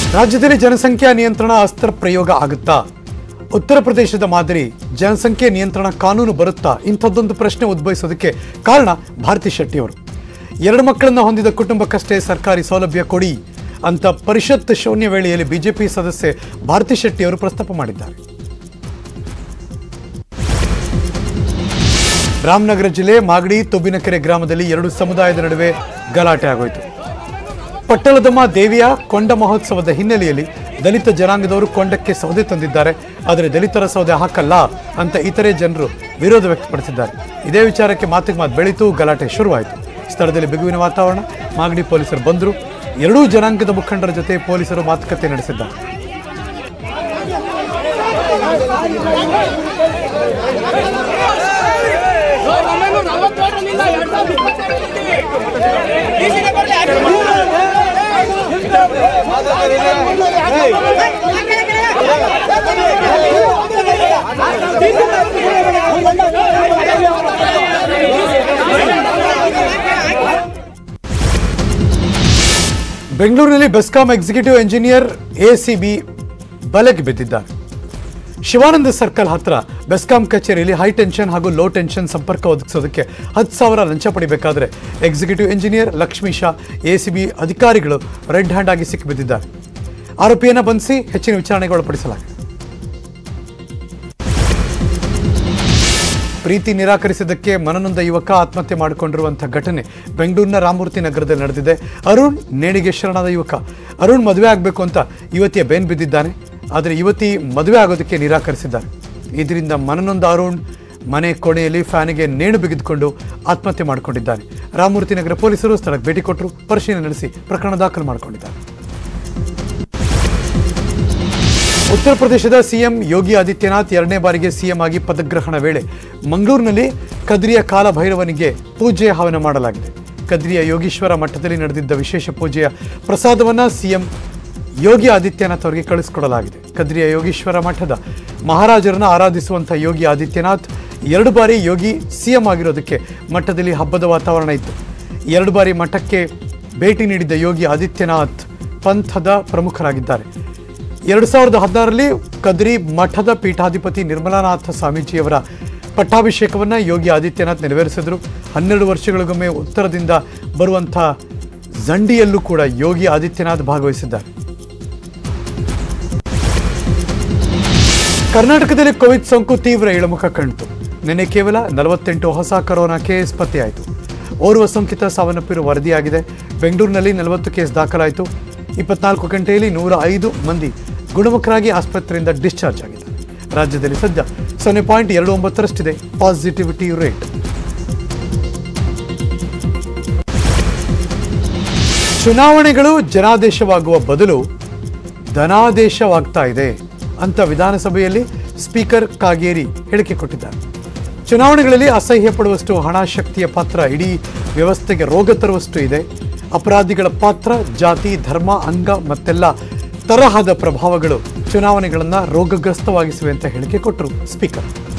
ರಾಜ್ಯದಲ್ಲಿ ಜನಸಂಖ್ಯಾ ನಿಯಂತ್ರಣ ಅಸ್ತ್ರ ಪ್ರಯೋಗ ಆಗುತ್ತಾ ಉತ್ತರ ಪ್ರದೇಶದ ಮಾದರಿ ಜನಸಂಖ್ಯೆ ನಿಯಂತ್ರಣ ಕಾನೂನು ಬರುತ್ತಾ ಇಂಥದ್ದೊಂದು ಪ್ರಶ್ನೆ ಉದ್ಭವಿಸೋದಕ್ಕೆ ಕಾರಣ ಭಾರತಿ ಶೆಟ್ಟಿ ಅವರು ಎರಡು ಮಕ್ಕಳನ್ನ ಹೊಂದಿದ ಕುಟುಂಬಕ್ಕಷ್ಟೇ ಸರ್ಕಾರಿ ಸೌಲಭ್ಯ ಕೊಡಿ ಅಂತ ಪರಿಷತ್ ಶೂನ್ಯ ವೇಳೆಯಲ್ಲಿ ಬಿಜೆಪಿ ಸದಸ್ಯೆ ಭಾರತಿ ಶೆಟ್ಟಿ ಅವರು ಪ್ರಸ್ತಾಪ ಮಾಡಿದ್ದಾರೆ ರಾಮನಗರ ಜಿಲ್ಲೆ ಮಾಗಡಿ ತೊಬ್ಬಿನಕೆರೆ ಗ್ರಾಮದಲ್ಲಿ ಎರಡು ಸಮುದಾಯದ ನಡುವೆ ಗಲಾಟೆ ಆಗೋಯಿತು ಪಟ್ಟಳದಮ್ಮ ದೇವಿಯ ಕೊಂಡ ಮಹೋತ್ಸವದ ಹಿನ್ನೆಲೆಯಲ್ಲಿ ದಲಿತ ಜನಾಂಗದವರು ಕೊಂಡಕ್ಕೆ ಸೌದೆ ತಂದಿದ್ದಾರೆ ಆದರೆ ದಲಿತರ ಸೌದೆ ಹಾಕಲ್ಲ ಅಂತ ಇತರೆ ಜನರು ವಿರೋಧ ವ್ಯಕ್ತಪಡಿಸಿದ್ದಾರೆ ಇದೇ ವಿಚಾರಕ್ಕೆ ಮಾತಿಗೆ ಮಾತು ಬೆಳೀತು ಗಲಾಟೆ ಶುರುವಾಯಿತು ಸ್ಥಳದಲ್ಲಿ ಬಿಗುವಿನ ವಾತಾವರಣ ಮಾಗಡಿ ಪೊಲೀಸರು ಬಂದರು ಎರಡೂ ಜನಾಂಗದ ಮುಖಂಡರ ಜೊತೆ ಪೊಲೀಸರು ಮಾತುಕತೆ ನಡೆಸಿದ್ದಾರೆ ನಮ್ಮನ್ನು ನಲವತ್ತೇಳರಿಂದ ಎರಡ್ ಸಾವಿರದ ಇಪ್ಪತ್ತೆರಡರಲ್ಲಿ ಡಿಸಿಗೆ ಬರ್ಲಿ, ಆಚೆ ಬರ್ಲಿ. ಬೆಂಗಳೂರಿನಲ್ಲಿ ಬೆಸ್ಕಾಂ ಎಕ್ಸಿಕ್ಯೂಟಿವ್ ಎಂಜಿನಿಯರ್ ಎಸಿಬಿ ಬಲೆಗೆ ಬಿದ್ದಿದ್ದಾರೆ ಶಿವಾನಂದ ಸರ್ಕಲ್ ಹತ್ರ ಬೆಸ್ಕಾಂ ಕಚೇರಿಯಲ್ಲಿ ಹೈ ಟೆನ್ಷನ್ ಹಾಗೂ ಲೋ ಟೆನ್ಷನ್ ಸಂಪರ್ಕ ಒದಗಿಸೋದಕ್ಕೆ ಹತ್ತು ಸಾವಿರ ಲಂಚ ಪಡಿಬೇಕಾದ್ರೆ ಎಕ್ಸಿಕ್ಯೂಟಿವ್ ಎಂಜಿನಿಯರ್ ಲಕ್ಷ್ಮೀಶ ಎಸಿಬಿ ಅಧಿಕಾರಿಗಳು ರೆಡ್ ಹ್ಯಾಂಡ್ ಆಗಿ ಸಿಕ್ಕಿಬಿದ್ದಿದ್ದಾರೆ ಆರೋಪಿಯನ್ನು ಬಂಧಿಸಿ ಹೆಚ್ಚಿನ ವಿಚಾರಣೆಗೆ ಒಳಪಡಿಸಲಾಗಿದೆ ಪ್ರೀತಿ ನಿರಾಕರಿಸಿದ್ದಕ್ಕೆ ಮನನೊಂದ ಯುವಕ ಆತ್ಮಹತ್ಯೆ ಮಾಡಿಕೊಂಡಿರುವಂತಹ ಘಟನೆ ಬೆಂಗಳೂರಿನ ರಾಮಮೂರ್ತಿ ನಗರದಲ್ಲಿ ನಡೆದಿದೆ ಅರುಣ್ ನೇಣಿಗೆ ಶರಣಾದ ಯುವಕ ಅರುಣ್ ಮದುವೆ ಆಗಬೇಕು ಅಂತ ಯುವತಿಯ ಬೇನ್ ಬಿದ್ದಿದ್ದಾನೆ ಆದರೆ ಯುವತಿ ಮದುವೆ ಆಗೋದಕ್ಕೆ ನಿರಾಕರಿಸಿದ್ದಾರೆ ಇದರಿಂದ ಮನನೊಂದ ಅರುಣ್ ಮನೆ ಕೋಣೆಯಲ್ಲಿ ಫ್ಯಾನಿಗೆ ನೇಣು ಬಿಗಿದುಕೊಂಡು ಆತ್ಮಹತ್ಯೆ ಮಾಡಿಕೊಂಡಿದ್ದಾನೆ ರಾಮಮೂರ್ತಿ ನಗರ ಪೊಲೀಸರು ಸ್ಥಳಕ್ಕೆ ಭೇಟಿ ಕೊಟ್ಟರು ಪರಿಶೀಲನೆ ನಡೆಸಿ ಪ್ರಕರಣ ದಾಖಲು ಮಾಡಿಕೊಂಡಿದ್ದಾರೆ ಉತ್ತರ ಪ್ರದೇಶದ ಸಿಎಂ ಯೋಗಿ ಆದಿತ್ಯನಾಥ್ ಎರಡನೇ ಬಾರಿಗೆ ಸಿಎಂ ಆಗಿ ಪದಗ್ರಹಣ ವೇಳೆ ಮಂಗಳೂರಿನಲ್ಲಿ ಕದ್ರಿಯ ಕಾಲಭೈರವನಿಗೆ ಪೂಜೆ ಹವನ ಮಾಡಲಾಗಿದೆ ಕದ್ರಿಯ ಯೋಗೀಶ್ವರ ಮಠದಲ್ಲಿ ನಡೆದಿದ್ದ ವಿಶೇಷ ಪೂಜೆಯ ಪ್ರಸಾದವನ್ನ ಸಿಎಂ ಯೋಗಿ ಆದಿತ್ಯನಾಥ್ ಅವರಿಗೆ ಕಳಿಸಿಕೊಡಲಾಗಿದೆ ಕದ್ರಿಯ ಯೋಗೀಶ್ವರ ಮಠದ ಮಹಾರಾಜರನ್ನ ಆರಾಧಿಸುವಂಥ ಯೋಗಿ ಆದಿತ್ಯನಾಥ್ ಎರಡು ಬಾರಿ ಯೋಗಿ ಸಿಎಂ ಆಗಿರೋದಕ್ಕೆ ಮಠದಲ್ಲಿ ಹಬ್ಬದ ವಾತಾವರಣ ಇತ್ತು ಎರಡು ಬಾರಿ ಮಠಕ್ಕೆ ಭೇಟಿ ನೀಡಿದ್ದ ಯೋಗಿ ಆದಿತ್ಯನಾಥ್ ಪಂಥದ ಪ್ರಮುಖರಾಗಿದ್ದಾರೆ ಎರಡು ಸಾವಿರದ ಹದಿನಾರರಲ್ಲಿ ಕದ್ರಿ ಮಠದ ಪೀಠಾಧಿಪತಿ ನಿರ್ಮಲಾನಾಥ ಸ್ವಾಮೀಜಿಯವರ ಪಟ್ಟಾಭಿಷೇಕವನ್ನು ಯೋಗಿ ಆದಿತ್ಯನಾಥ್ ನೆರವೇರಿಸಿದರು ಹನ್ನೆರಡು ವರ್ಷಗಳಿಗೊಮ್ಮೆ ಉತ್ತರದಿಂದ ಬರುವಂಥ ಜಂಡಿಯಲ್ಲೂ ಕೂಡ ಯೋಗಿ ಆದಿತ್ಯನಾಥ್ ಭಾಗವಹಿಸಿದ್ದಾರೆ ಕರ್ನಾಟಕದಲ್ಲಿ ಕೋವಿಡ್ ಸೋಂಕು ತೀವ್ರ ಇಳಮುಖ ಕಾಣಿತು ನಿನ್ನೆ ಕೇವಲ ನಲವತ್ತೆಂಟು ಹೊಸ ಕೊರೋನಾ ಕೇಸ್ ಪತ್ತೆಯಾಯಿತು ಓರ್ವ ಸೋಂಕಿತ ಸಾವನ್ನಪ್ಪಿರುವ ವರದಿಯಾಗಿದೆ ಬೆಂಗಳೂರಿನಲ್ಲಿ ನಲವತ್ತು ಕೇಸ್ ದಾಖಲಾಯಿತು ಇಪ್ಪತ್ನಾಲ್ಕು ಗಂಟೆಯಲ್ಲಿ ನೂರ ಐದು ಮಂದಿ ಗುಣಮುಖರಾಗಿ ಆಸ್ಪತ್ರೆಯಿಂದ ಡಿಸ್ಚಾರ್ಜ್ ಆಗಿದ್ದಾರೆ ರಾಜ್ಯದಲ್ಲಿ ಸದ್ಯ ಸೊನ್ನೆ ಪಾಯಿಂಟ್ ಎರಡು ಒಂಬತ್ತರಷ್ಟಿದೆ ಪಾಸಿಟಿವಿಟಿ ರೇಟ್ ಚುನಾವಣೆಗಳು ಜನಾದೇಶವಾಗುವ ಬದಲು ಧನಾದೇಶವಾಗ್ತಾ ಇದೆ ಅಂತ ವಿಧಾನಸಭೆಯಲ್ಲಿ ಸ್ಪೀಕರ್ ಕಾಗೇರಿ ಹೇಳಿಕೆ ಕೊಟ್ಟಿದ್ದಾರೆ ಚುನಾವಣೆಗಳಲ್ಲಿ ಅಸಹ್ಯ ಪಡುವಷ್ಟು ಹಣ ಶಕ್ತಿಯ ಪಾತ್ರ ಇಡೀ ವ್ಯವಸ್ಥೆಗೆ ರೋಗ ತರುವಷ್ಟು ಇದೆ ಅಪರಾಧಿಗಳ ಪಾತ್ರ ಜಾತಿ ಧರ್ಮ ಅಂಗ ಮತ್ತೆಲ್ಲ ತರಹದ ಪ್ರಭಾವಗಳು ಚುನಾವಣೆಗಳನ್ನು ರೋಗಗ್ರಸ್ತವಾಗಿಸಿವೆ ಅಂತ ಹೇಳಿಕೆ ಕೊಟ್ಟರು ಸ್ಪೀಕರ್